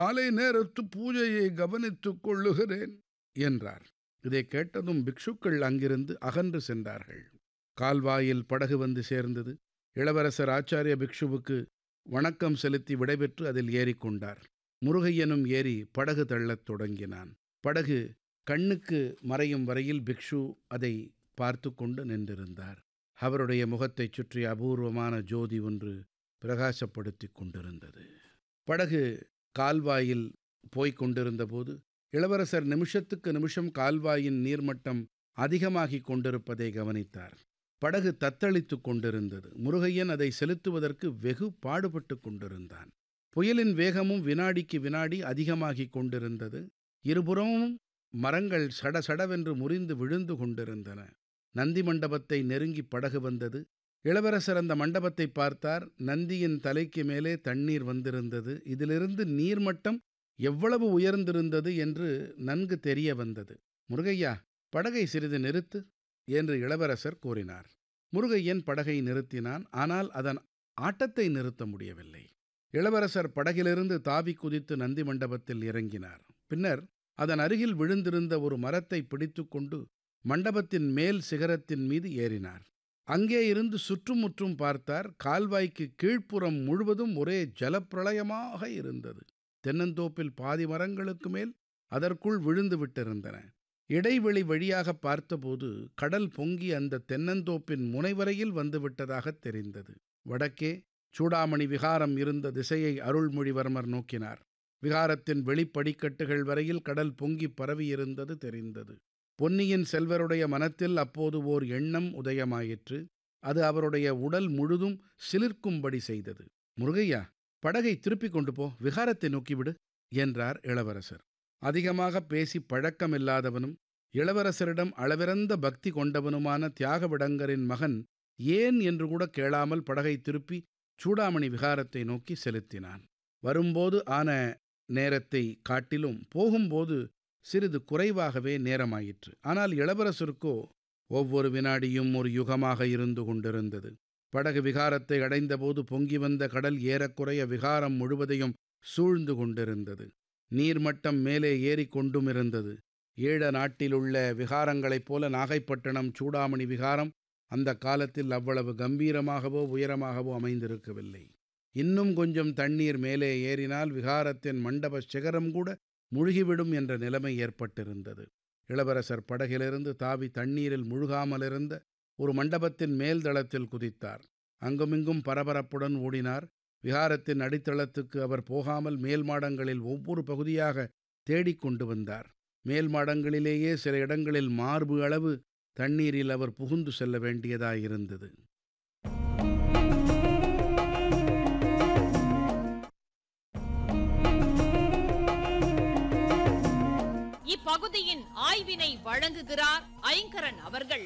காலை நேரத்து பூஜையை கவனித்துக் கொள்ளுகிறேன் என்றார் இதை கேட்டதும் பிக்ஷுக்கள் அங்கிருந்து அகன்று சென்றார்கள் கால்வாயில் படகு வந்து சேர்ந்தது இளவரசர் ஆச்சாரிய பிக்ஷுவுக்கு வணக்கம் செலுத்தி விடைபெற்று அதில் ஏறிக்கொண்டார் முருகையனும் ஏறி படகு தள்ளத் தொடங்கினான் படகு கண்ணுக்கு மறையும் வரையில் பிக்ஷு அதை பார்த்து கொண்டு நின்றிருந்தார் அவருடைய முகத்தைச் சுற்றி அபூர்வமான ஜோதி ஒன்று பிரகாசப்படுத்திக் கொண்டிருந்தது படகு கால்வாயில் போய்க் கொண்டிருந்தபோது இளவரசர் நிமிஷத்துக்கு நிமிஷம் கால்வாயின் நீர்மட்டம் அதிகமாகிக் கொண்டிருப்பதை கவனித்தார் படகு தத்தளித்துக் கொண்டிருந்தது முருகையன் அதை செலுத்துவதற்கு வெகு பாடுபட்டு கொண்டிருந்தான் புயலின் வேகமும் வினாடிக்கு வினாடி அதிகமாகிக் கொண்டிருந்தது இருபுறமும் மரங்கள் சடசடவென்று முறிந்து விழுந்து கொண்டிருந்தன நந்தி மண்டபத்தை நெருங்கி படகு வந்தது இளவரசர் அந்த மண்டபத்தை பார்த்தார் நந்தியின் தலைக்கு மேலே தண்ணீர் வந்திருந்தது இதிலிருந்து நீர்மட்டம் எவ்வளவு உயர்ந்திருந்தது என்று நன்கு தெரிய வந்தது முருகையா படகை சிறிது நிறுத்து என்று இளவரசர் கூறினார் முருகையன் படகை நிறுத்தினான் ஆனால் அதன் ஆட்டத்தை நிறுத்த முடியவில்லை இளவரசர் படகிலிருந்து தாவி குதித்து நந்தி மண்டபத்தில் இறங்கினார் பின்னர் அதன் அருகில் விழுந்திருந்த ஒரு மரத்தை பிடித்துக்கொண்டு மண்டபத்தின் மேல் சிகரத்தின் மீது ஏறினார் அங்கே இருந்து சுற்றுமுற்றும் பார்த்தார் கால்வாய்க்கு கீழ்ப்புறம் முழுவதும் ஒரே ஜலப்பிரளயமாக இருந்தது தென்னந்தோப்பில் பாதி மரங்களுக்கு மேல் அதற்குள் விழுந்து விட்டிருந்தன இடைவெளி வழியாக பார்த்தபோது கடல் பொங்கி அந்த தென்னந்தோப்பின் முனைவரையில் வந்துவிட்டதாகத் தெரிந்தது வடக்கே சூடாமணி விகாரம் இருந்த திசையை அருள்மொழிவர்மர் நோக்கினார் விகாரத்தின் வெளிப்படிக்கட்டுகள் வரையில் கடல் பொங்கி பரவியிருந்தது தெரிந்தது பொன்னியின் செல்வருடைய மனத்தில் அப்போது ஓர் எண்ணம் உதயமாயிற்று அது அவருடைய உடல் முழுதும் சிலிர்க்கும்படி செய்தது முருகையா படகை திருப்பிக் கொண்டு போ விகாரத்தை நோக்கிவிடு என்றார் இளவரசர் அதிகமாக பேசி பழக்கமில்லாதவனும் இளவரசரிடம் அளவிறந்த பக்தி கொண்டவனுமான தியாகவிடங்கரின் மகன் ஏன் என்று கூட கேளாமல் படகை திருப்பி சூடாமணி விகாரத்தை நோக்கி செலுத்தினான் வரும்போது ஆன நேரத்தை காட்டிலும் போகும்போது சிறிது குறைவாகவே நேரமாயிற்று ஆனால் இளவரசருக்கோ ஒவ்வொரு வினாடியும் ஒரு யுகமாக இருந்து கொண்டிருந்தது படகு விகாரத்தை அடைந்தபோது பொங்கி வந்த கடல் ஏறக்குறைய விகாரம் முழுவதையும் சூழ்ந்து கொண்டிருந்தது நீர்மட்டம் மேலே ஏறிக் கொண்டும் இருந்தது ஈழ நாட்டிலுள்ள விகாரங்களைப் போல நாகைப்பட்டினம் சூடாமணி விகாரம் அந்த காலத்தில் அவ்வளவு கம்பீரமாகவோ உயரமாகவோ அமைந்திருக்கவில்லை இன்னும் கொஞ்சம் தண்ணீர் மேலே ஏறினால் விகாரத்தின் மண்டப சிகரம் கூட முழுகிவிடும் என்ற நிலைமை ஏற்பட்டிருந்தது இளவரசர் படகிலிருந்து தாவி தண்ணீரில் முழுகாமலிருந்த ஒரு மண்டபத்தின் மேல் தளத்தில் குதித்தார் அங்குமிங்கும் பரபரப்புடன் ஓடினார் விகாரத்தின் அடித்தளத்துக்கு அவர் போகாமல் மேல் மாடங்களில் ஒவ்வொரு பகுதியாக தேடிக் கொண்டு வந்தார் மேல் மாடங்களிலேயே சில இடங்களில் மார்பு அளவு தண்ணீரில் அவர் புகுந்து செல்ல வேண்டியதாயிருந்தது இப்பகுதியின் ஆய்வினை வழங்குகிறார் ஐங்கரன் அவர்கள்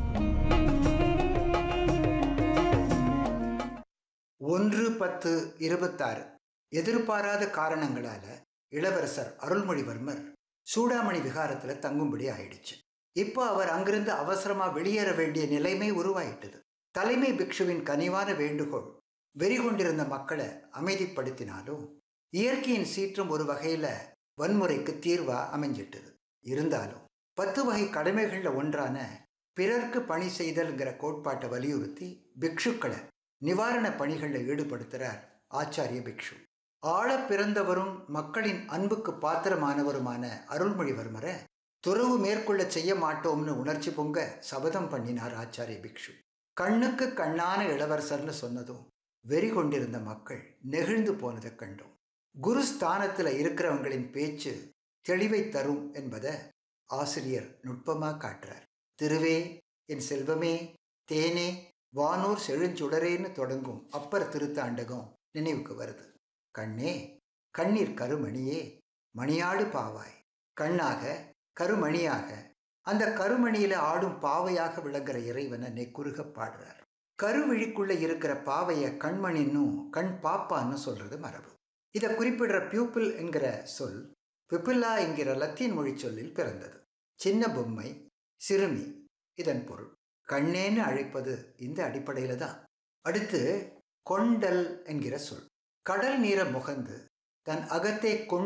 ஒன்று பத்து இருபத்தாறு எதிர்பாராத காரணங்களால இளவரசர் அருள்மொழிவர்மர் சூடாமணி விகாரத்துல தங்கும்படி ஆயிடுச்சு இப்போ அவர் அங்கிருந்து அவசரமா வெளியேற வேண்டிய நிலைமை உருவாயிட்டது தலைமை பிக்ஷுவின் கனிவான வேண்டுகோள் வெறிகொண்டிருந்த மக்களை அமைதிப்படுத்தினாலும் இயற்கையின் சீற்றம் ஒரு வகையில வன்முறைக்கு தீர்வா அமைஞ்சிட்டது இருந்தாலும் பத்து வகை கடமைகள்ல ஒன்றான பிறர்க்கு பணி செய்தல்ங்கிற கோட்பாட்டை வலியுறுத்தி பிக்ஷுக்களை நிவாரண பணிகளில் ஈடுபடுத்துகிறார் ஆச்சாரிய பிக்ஷு ஆழ பிறந்தவரும் மக்களின் அன்புக்கு பாத்திரமானவருமான அருள்மொழிவர்மரை துறவு மேற்கொள்ள செய்ய மாட்டோம்னு உணர்ச்சி பொங்க சபதம் பண்ணினார் ஆச்சாரிய பிக்ஷு கண்ணுக்கு கண்ணான இளவரசர்னு சொன்னதும் வெறி கொண்டிருந்த மக்கள் நெகிழ்ந்து போனதை கண்டோம் குரு ஸ்தானத்தில் இருக்கிறவங்களின் பேச்சு தெளிவை தரும் என்பதை ஆசிரியர் நுட்பமாக காட்டுறார் திருவே என் செல்வமே தேனே வானூர் செழுஞ்சுடரேன்னு தொடங்கும் அப்பர் திருத்தாண்டகம் நினைவுக்கு வருது கண்ணே கண்ணீர் கருமணியே மணியாடு பாவாய் கண்ணாக கருமணியாக அந்த கருமணியில ஆடும் பாவையாக விளங்குற இறைவனை நெக்குருக பாடுறார் கருவிழிக்குள்ள இருக்கிற பாவைய கண்மணின்னும் கண் பாப்பான்னு சொல்றது மரபு இதை குறிப்பிடுற பியூப்பிள் என்கிற சொல் பிப்பில்லா என்கிற லத்தீன் மொழி சொல்லில் பிறந்தது சின்ன பொம்மை சிறுமி இதன் பொருள் கண்ணேன்னு அழைப்பது இந்த அடிப்படையில தான் அடுத்து கொண்டல் என்கிற சொல் கடல் நீரை முகந்து தன் அகத்தை கொண்டு